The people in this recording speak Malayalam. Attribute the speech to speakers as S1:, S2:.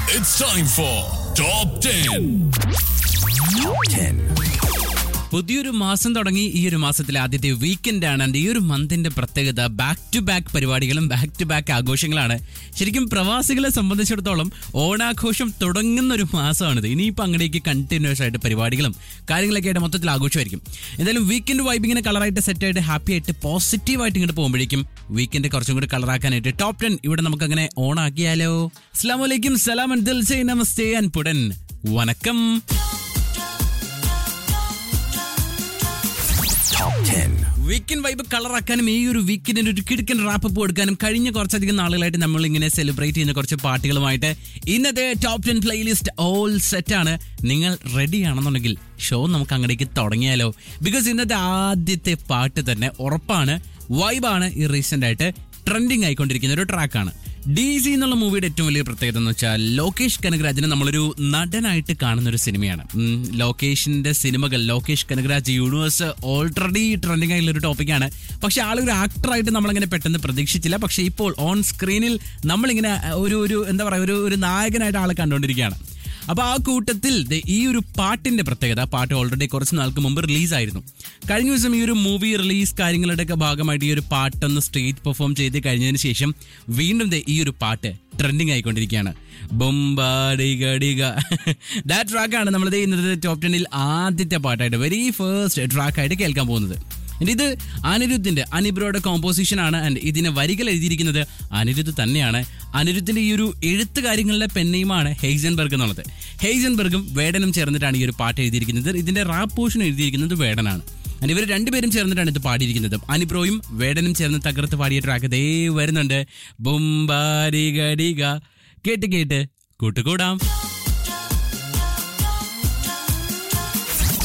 S1: It's time for Top 10.
S2: പുതിയൊരു മാസം തുടങ്ങി ഈ ഒരു മാസത്തിലെ ആദ്യത്തെ വീക്കെൻഡ് ആണ് And ഈ ഒരു മന്തിന്റെ പ്രത്യേകത ബാക്ക് ടു ബാക്ക് പരിപാടികളും ബാക്ക് ടു ബാക്ക് ആഘോഷങ്ങളാണ് ശരിക്കും പ്രവാസികളെ സംബന്ധിച്ചിടത്തോളം ഓണാഘോഷം തുടങ്ങുന്ന ഒരു മാസമാണിത് ഇനിയിപ്പോൾ അങ്ങടേക്ക് കണ്ടിന്യൂസ് ആയിട്ട് പരിപാടികളും കാര്യങ്ങളൊക്കെ ആയിട്ട് മൊത്തത്തിൽ ആഘോഷമായിരിക്കും എന്തായാലും വീക്കെൻഡ് വൈബിങ്ങിനെ കളറായിട്ട് സെറ്റ് ആയിട്ട് ഹാപ്പി ആയിട്ട് പോസിറ്റീവായിട്ട് ഇങ്ങോട്ട് പോകുമ്പോഴേക്കും വീക്കെൻഡ് കുറച്ചും കൂടി കളറാക്കാനായിട്ട് ടോപ്പ് ടെൻ ഇവിടെ നമുക്ക് അങ്ങനെ ഓണാക്കിയാലോ അസ്ലാം വലൈക്കും സലാം ആൻഡ് ദിൽ സേ നമസ്തേ ആൻഡ് പുടൻ വണക്കം വീക്കെൻഡ് വൈബ് കളറാക്കാനും ഈ ഒരു വീക്കെൻഡിന് ഒരു കിടക്കൻ റാപ്പ് കൊടുക്കാനും കഴിഞ്ഞ കുറച്ചധികം നാളുകളായിട്ട് നമ്മൾ ഇങ്ങനെ സെലിബ്രേറ്റ് ചെയ്യുന്ന കുറച്ച് പാട്ടുകളുമായിട്ട് ഇന്നത്തെ top ten playlist all set ആണ് നിങ്ങൾ റെഡി ആണെന്നുണ്ടെങ്കിൽ ഷോ നമുക്ക് അങ്ങടേക്ക് തുടങ്ങിയാലോ ബിക്കോസ് ഇന്നത്തെ ആദ്യത്തെ പാട്ട് തന്നെ ഉറപ്പാണ് വൈബാണ് ഈ റീസെന്റ് ആയിട്ട് ട്രെൻഡിങ് ആയിക്കൊണ്ടിരിക്കുന്ന ഒരു ട്രാക്കാണ് ഡി സി എന്നുള്ള മൂവിയുടെ ഏറ്റവും വലിയ പ്രത്യേകത എന്ന് വെച്ചാൽ ലോകേഷ് കനകരാജിനെ നമ്മളൊരു നടനായിട്ട് കാണുന്ന ഒരു സിനിമയാണ് ഉം, ലോകേഷിന്റെ സിനിമകൾ Lokesh Kanagaraj universe already trending ആയിട്ടുള്ള ഒരു ടോപ്പിക്കാണ് പക്ഷെ ആളൊരു ആക്ടറായിട്ട് നമ്മളങ്ങനെ പെട്ടെന്ന് പ്രതീക്ഷിച്ചില്ല പക്ഷെ ഇപ്പോൾ ഓൺ സ്ക്രീനിൽ നമ്മളിങ്ങനെ ഒരു ഒരു എന്താ പറയുക ഒരു ഒരു നായകനായിട്ട് ആളെ കണ്ടുകൊണ്ടിരിക്കുകയാണ് അപ്പൊ ആ കൂട്ടത്തിൽ ദേ ഈ ഒരു പാട്ടിന്റെ പ്രത്യേകത ആ പാട്ട് ഓൾറെഡി കുറച്ച് നാൾക്ക് മുമ്പ് റിലീസായിരുന്നു കഴിഞ്ഞ ദിവസം ഈ ഒരു മൂവി റിലീസ് കാര്യങ്ങളുടെ ഒക്കെ ഭാഗമായിട്ട് ഈ ഒരു പാട്ടൊന്ന് സ്റ്റേജ് പെർഫോം ചെയ്ത് കഴിഞ്ഞതിന് ശേഷം വീണ്ടും ദേ ഈ ഒരു പാട്ട് ട്രെൻഡിങ് ആയിക്കൊണ്ടിരിക്കുകയാണ് ബൊമ്പാടിഗടിക ദാറ്റ് ട്രാക്കാണ് നമ്മൾ ഇന്നത്തെ ടോപ്പ് ടെന്നിൽ ആദ്യത്തെ പാട്ടായിട്ട് വെരി ഫസ്റ്റ് ട്രാക്കായിട്ട് കേൾക്കാൻ പോകുന്നത് And ഇത് അനിരുദ്ധിന്റെ അനിബ്രോയുടെ കോമ്പോസിഷൻ ആണ് ആൻഡ് ഇതിന് വരികൾ എഴുതിയിരിക്കുന്നത് അനിരുദ്ധ് തന്നെയാണ് അനിരുദ്ധിന്റെ ഈ ഒരു എഴുത്ത് കാര്യങ്ങളുടെ പെന്നയുമാണ് ഹെയ്സൻബർഗ് എന്നുള്ളത് ഹെയ്സൻബർഗും വേടനും ചേർന്നിട്ടാണ് ഈ ഒരു പാട്ട് എഴുതിയിരിക്കുന്നത് ഇതിന്റെ റാപ്പ് പോർഷൻ എഴുതിയിരിക്കുന്നത് വേടനാണ് ആൻഡ് ഇവർ രണ്ടുപേരും ചേർന്നിട്ടാണ് ഇത് പാടിയിരിക്കുന്നത് അനിബ്രോയും വേടനും ചേർന്ന് തകർത്ത് പാടിയ ട്രാക്ക് ദേ വരുന്നുണ്ട് ബുംബാരിഗടിക കേട്ട് കേട്ട് കൂട്ടുകൂടാം